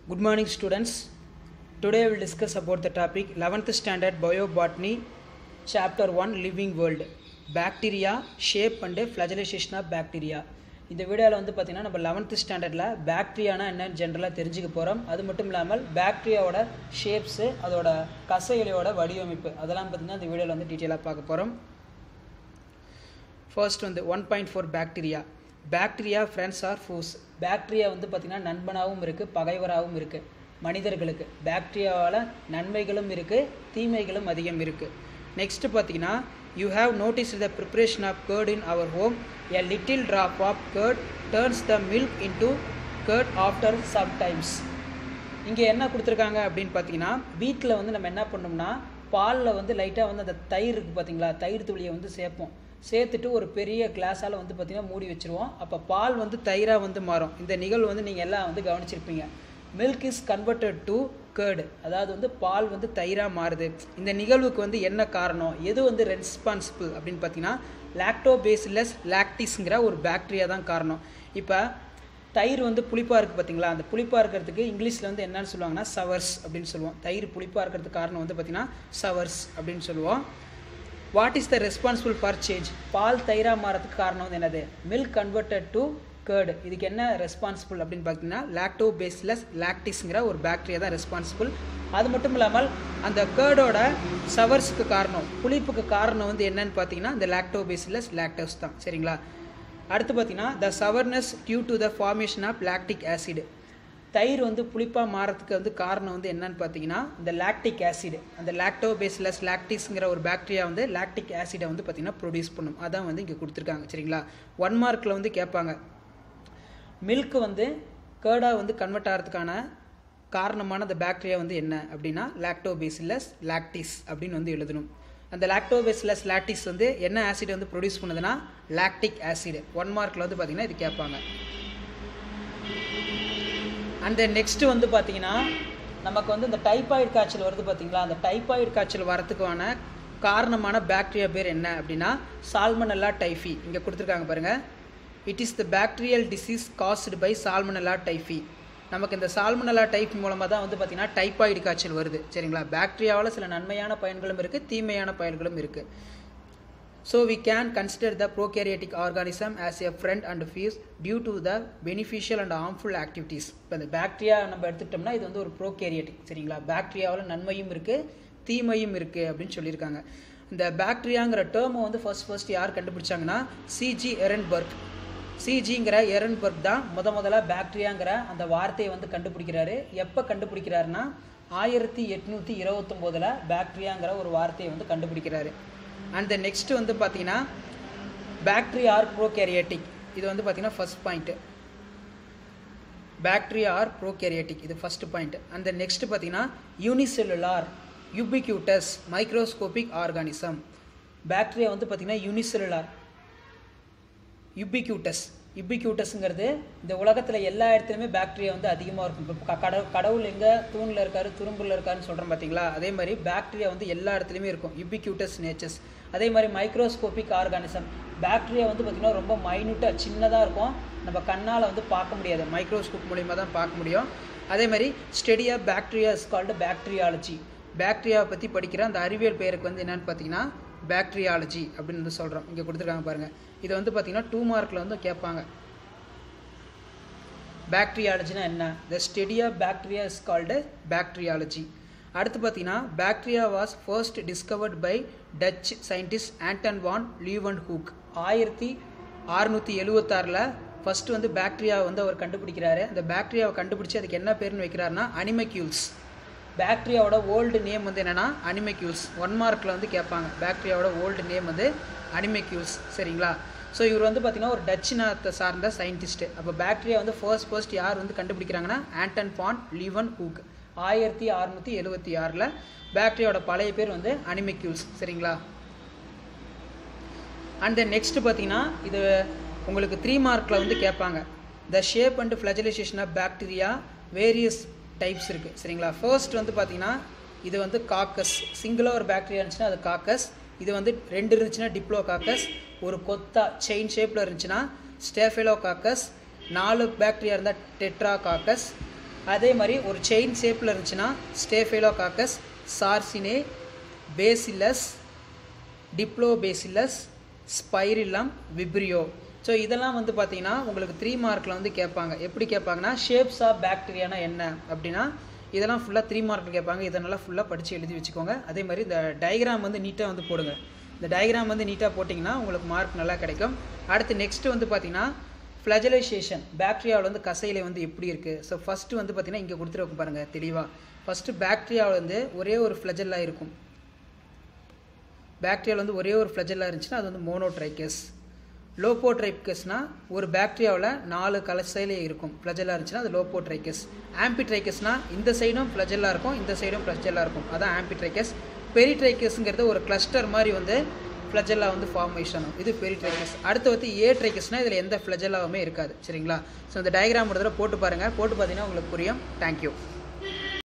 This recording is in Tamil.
Good morning, students. Today I will discuss about the topic 11th standard biobotany, chapter 1 living world, bacteria, shape and flagellation of bacteria. இந்த வீடியோவில் வந்து பார்த்தீங்கன்னா நம்ம லெவன்த்து ஸ்டாண்டர்டில் பாக்டீரியானா என்னன்னு ஜென்ரலாக தெரிஞ்சுக்க போகிறோம் அது மட்டும் இல்லாமல் பாக்டீரியாவோட ஷேப்ஸு அதோட கசையிலையோட வடிவமைப்பு அதெல்லாம் பார்த்தீங்கன்னா இந்த வீடியோவில் வந்து டீட்டெயிலாக பார்க்க போகிறோம் ஃபர்ஸ்ட் வந்து one point four bacteria bacteria friends are foes bacteria வந்து பார்த்திங்கன்னா நண்பனாகவும் இருக்குது பகைவராகவும் இருக்குது மனிதர்களுக்கு பாக்டீரியாவால் நன்மைகளும் இருக்குது தீமைகளும் அதிகம் இருக்குது நெக்ஸ்ட்டு பார்த்தீங்கன்னா you have noticed the preparation of curd in our home a little drop of curd turns the milk into curd after sometimes இங்கே என்ன கொடுத்துருக்காங்க அப்படின்னு பார்த்தீங்கன்னா வீட்டில் வந்து நம்ம என்ன பண்ணோம்னா பாலில் வந்து லைட்டாக வந்து அந்த தயிர் இருக்குது பார்த்தீங்களா தயிர் துளியை வந்து சேர்ப்போம் சேர்த்துட்டு ஒரு பெரிய கிளாஸால் வந்து பார்த்திங்கன்னா மூடி வச்சுருவோம் அப்போ பால் வந்து தயிராக வந்து மாறும் இந்த நிகழ்வு வந்து நீங்கள் எல்லாம் வந்து கவனிச்சிருப்பீங்க milk is converted to curd அதாவது வந்து பால் வந்து தயிராக மாறுது இந்த நிகழ்வுக்கு வந்து என்ன காரணம் எது வந்து ரெஸ்பான்சிபிள் அப்படின்னு பார்த்தீங்கன்னா லாக்டோபேசிலஸ் லாக்டிஸ்ங்கிற ஒரு பாக்டீரியா தான் காரணம் இப்போ தயிர் வந்து புளிப்பாக இருக்குது பார்த்தீங்களா அந்த புளிப்பாக இருக்கிறதுக்கு இங்கிலீஷில் வந்து என்னன்னு சொல்லுவாங்கன்னா சவர்ஸ் அப்படின்னு சொல்லுவோம் தயிர் புளிப்பாக இருக்கிறதுக்கு காரணம் வந்து பார்த்திங்கன்னா சவர்ஸ் அப்படின்னு சொல்லுவோம் what is the responsible for change பால் தயிராக மாறதுக்கு காரணம் வந்து என்னது மில்க் கன்வெர்டட் டு கேர்டு இதுக்கு என்ன ரெஸ்பான்சிபிள் அப்படின்னு பார்த்தீங்கன்னா லாக்டோ பேஸ்லஸ் லாக்டிஸ்ங்கிற ஒரு பாக்டீரியா தான் ரெஸ்பான்சிபிள் அது மட்டும் இல்லாமல் அந்த கேர்டோட சவர்ஸுக்கு காரணம் புளிப்புக்கு காரணம் வந்து என்னன்னு பார்த்தீங்கன்னா இந்த லாக்டோ பேஸ்லஸ் லாக்டோஸ் தான் சரிங்களா அடுத்து பார்த்தீங்கன்னா the sourness due to the formation of lactic acid தயிர் வந்து புளிப்பாக மாறதுக்கு வந்து காரணம் வந்து என்னன்னு பார்த்தீங்கன்னா இந்த லாக்டிக் ஆசிட் அந்த லாக்டோபேசிலஸ் லாக்டிஸ்ங்கிற ஒரு பாக்டீரியா வந்து லாக்டிக் ஆசிடை வந்து பார்த்திங்கன்னா ப்ரொடியூஸ் பண்ணும் அதான் வந்து இங்கே கொடுத்துருக்காங்க சரிங்களா ஒன் மார்க்கில் வந்து கேட்பாங்க மில்க் வந்து கேர்டாக வந்து கன்வெர்ட் ஆகிறதுக்கான காரணமான அந்த பாக்டீரியா வந்து என்ன அப்படின்னா லாக்டோபேசிலஸ் லாக்டிஸ் அப்படின்னு வந்து எழுதணும் அந்த லாக்டோபேசிலஸ் லாக்டிஸ் வந்து என்ன ஆசிட் வந்து ப்ரொடியூஸ் பண்ணுதுன்னா லாக்டிக் ஆசிட் ஒன் மார்க்கில் வந்து பார்த்திங்கன்னா இது கேட்பாங்க அண்ட் நெக்ஸ்ட் வந்து பார்த்தீங்கன்னா நமக்கு வந்து இந்த டைப்பாய்டு காய்ச்சல் வருது பார்த்தீங்களா அந்த டைப்பாய்டு காய்ச்சல் வரத்துக்கான காரணமான பாக்டீரியா பேர் என்ன அப்படின்னா சால்மனல்லா டைஃபி இங்கே கொடுத்துருக்காங்க பாருங்கள் it is the bacterial disease caused by Salmonella typhi நமக்கு இந்த சால்மனல்லா டைப் மூலமாக தான் வந்து பார்த்திங்கன்னா டைப்பாய்டு காய்ச்சல் வருது சரிங்களா பாக்டீரியாவில் சில நன்மையான பயன்களும் இருக்குது தீமையான பயன்களும் இருக்குது So we can consider the prokaryotic organism as a friend and fuse due to the beneficial and harmful activities. இப்போ இந்த பாக்டீரியா நம்ம எடுத்துக்கிட்டோம்னா இது வந்து ஒரு ப்ரோகேரியட்டிக் சரிங்களா பாக்டீரியாவில் நன்மையும் இருக்குது தீமையும் இருக்குது அப்படின்னு சொல்லியிருக்காங்க இந்த பாக்டீரியாங்கிற டேர்மை வந்து ஃபர்ஸ்ட் ஃபர்ஸ்ட் யார் கண்டுபிடிச்சாங்கன்னா சிஜி எரன்பர்க் சிஜிங்கிற எரன்பர்க் தான் முத முதல்ல பாக்டீரியாங்கிற அந்த வார்த்தையை வந்து கண்டுபிடிக்கிறாரு எப்போ கண்டுபிடிக்கிறாருன்னா ஆயிரத்தி எட்நூற்றி இருபத்தொம்போதில் பாக்டீரியாங்கிற ஒரு வார்த்தையை வந்து கண்டுபிடிக்கிறாரு அண்ட் நெக்ஸ்ட் வந்து பார்த்தீங்கன்னா பேக்டரி ஆர் ப்ரோகேரியட்டிக் இது வந்து பார்த்தீங்கன்னா first point bacteria are prokaryotic இது ஃபர்ஸ்ட் பாயிண்ட் அந்த நெக்ஸ்ட் பார்த்தீங்கன்னா unicellular ubiquitous microscopic organism bacteria வந்து பார்த்தீங்கன்னா யூனிசெல்லுலார் யுபிக்யூட்டஸ் யுபிக்யூட்டஸுங்கிறது இந்த உலகத்தில் எல்லா இடத்துலையுமே பாக்டீரியா வந்து அதிகமாக இருக்கும் இப்போ கடவுள் கடவுள் எங்கே தூணில் இருக்காரு துரும்புல இருக்காருன்னு சொல்கிறோம் பார்த்தீங்களா அதே மாதிரி பாக்டீரியா வந்து எல்லா இடத்துலையுமே இருக்கும் யுபிக்யூட்டஸ் நேச்சர்ஸ் அதே மாதிரி மைக்ரோஸ்கோபிக் ஆர்கானிசம் பாக்டீரியா வந்து பார்த்திங்கன்னா ரொம்ப மைனூட்டாக சின்னதாக இருக்கும் நம்ம கண்ணால் வந்து பார்க்க முடியாது மைக்ரோஸ்கோப் மூலிமா தான் பார்க்க முடியும் அதே மாதிரி study of bacteria is called bacteriology பாக்டீரியாவை பற்றி படிக்கிற அந்த அறிவியல் பெயருக்கு வந்து என்னென்னு பார்த்தீங்கன்னா பாக்டீரியாலஜி அப்படின்னு வந்து சொல்கிறோம் இங்கே கொடுத்துருக்காங்க பாருங்கள் இதை வந்து பார்த்திங்கன்னா டூ மார்க்கில் வந்து கேட்பாங்க பாக்டீரியாலஜினா என்ன the study of bacteria is called bacteriology அடுத்து பார்த்தீங்கன்னா bacteria was first discovered by Dutch scientist Anton van Leeuwenhoek ஆயிரத்தி அறுநூற்றி எழுவத்தாறில் ஃபஸ்ட்டு வந்து பாக்டீரியா வந்து அவர் கண்டுபிடிக்கிறாரு அந்த பாக்டீரியாவை கண்டுபிடிச்சி அதுக்கு என்ன பேர்னு வைக்கிறாருன்னா அனிமக்யூல்ஸ் பாக்டீரியாவோட ஓல்டு நேம் வந்து என்னென்னா அனிமெக்யூல்ஸ் ஒன் மார்க்கில் வந்து கேட்பாங்க பாக்டீரியாவோட ஓல்டு நேம் வந்து அனிமெக்யூல்ஸ் சரிங்களா ஸோ இவர் வந்து பார்த்திங்கன்னா ஒரு டச் நாத்தை சார்ந்த சயின்டிஸ்ட்டு அப்போ பாக்டீரியா வந்து ஃபர்ஸ்ட் ஃபர்ஸ்ட் யார் வந்து கண்டுபிடிக்கிறாங்கன்னா ஆண்டன் பான் லீவன் ஹூக் ஆயிரத்தி அறுநூற்றி எழுபத்தி ஆறில் பாக்டீரியாவோட பழைய பேர் வந்து அனிமெக்யூல்ஸ் சரிங்களா அண்ட் தென் நெக்ஸ்ட் பார்த்தீங்கன்னா இது உங்களுக்கு த்ரீ மார்க்கில் வந்து கேட்பாங்க the shape and flagellation of bacteria various types இருக்குது சரிங்களா ஃபர்ஸ்ட் வந்து பார்த்தீங்கன்னா இது வந்து காக்கஸ் சிங்கிளாக ஒரு பாக்டீரியா இருந்துச்சுன்னா அது காக்கஸ் இது வந்து ரெண்டு இருந்துச்சுன்னா டிப்ளோ காக்கஸ் ஒரு கொத்தா செயின் ஷேப்பில் இருந்துச்சுன்னா ஸ்டேஃபெலோ காக்கஸ் நாலு பாக்டீரியா இருந்தால் டெட்ரா காக்கஸ் அதே மாதிரி ஒரு செயின் ஷேப்பில் இருந்துச்சுன்னா staphylococcus sarcinae bacillus diplobacillus spirillum vibrio so இதெல்லாம் வந்து பார்த்தீங்கன்னா உங்களுக்கு த்ரீ மார்க்கில் வந்து கேட்பாங்க எப்படி கேட்பாங்கன்னா ஷேப்ஸ் ஆஃப் பாக்டீரியானா என்ன அப்படின்னா இதெல்லாம் ஃபுல்லாக த்ரீ மார்க்கில் கேட்பாங்க இதை நல்லா ஃபுல்லாக படித்து எழுதி வச்சுக்கோங்க அதே மாதிரி இந்த டயக்ராம் வந்து நீட்டாக வந்து போடுங்க இந்த டயக்ராம் வந்து நீட்டாக போட்டிங்கன்னா உங்களுக்கு மார்க் நல்லா கிடைக்கும் அடுத்து நெக்ஸ்ட்டு வந்து பார்த்தீங்கன்னா ஃப்ளஜலைசேஷன் பாக்டீரியாவில் வந்து கசையில வந்து எப்படி இருக்குது ஸோ ஃபஸ்ட்டு வந்து பார்த்தீங்கன்னா இங்கே கொடுத்துருக்கும் பாருங்கள் தெளிவாக ஃபஸ்ட்டு பாக்டீரியாவில் வந்து ஒரே ஒரு ஃப்ளஜல்லாக இருக்கும் பாக்டீரியாவில் வந்து ஒரே ஒரு ஃப்ளஜல்லாக இருந்துச்சுன்னா அது வந்து மோனோட்ரைக்கஸ் லோபோட்ரைக்கஸ்னால் ஒரு பாக்டீரியாவில் நாலு கலசையிலே இருக்கும் ஃப்ளஜல்லாக இருந்துச்சுன்னா அது லோபோட்ரைக்கஸ் ஆம்பிட்ரைக்கஸ்னால் இந்த சைடும் ஃப்ளஜல்லாக இருக்கும் இந்த சைடும் ஃப்ளஜல்லாக இருக்கும் அதான் ஆம்பிட்ரைக்கஸ் பெரிட்ரைக்கஸ்ங்கிறது ஒரு கிளஸ்டர் மாதிரி வந்து ஃப்ளஜல்லா வந்து ஃபார்மேஷன் ஆகும் இது பெரிட்ரைக்கஸ் அடுத்து வந்து ஏ ட்ரைக்கஸ்னால் இதில் எந்த ஃப்ளஜல்லாவுமே இருக்காது சரிங்களா ஸோ இந்த டயக்ராம் ஒரு தடவை போட்டு பாருங்கள் போட்டு பார்த்தீங்கன்னா உங்களுக்கு புரியும் தேங்க்யூ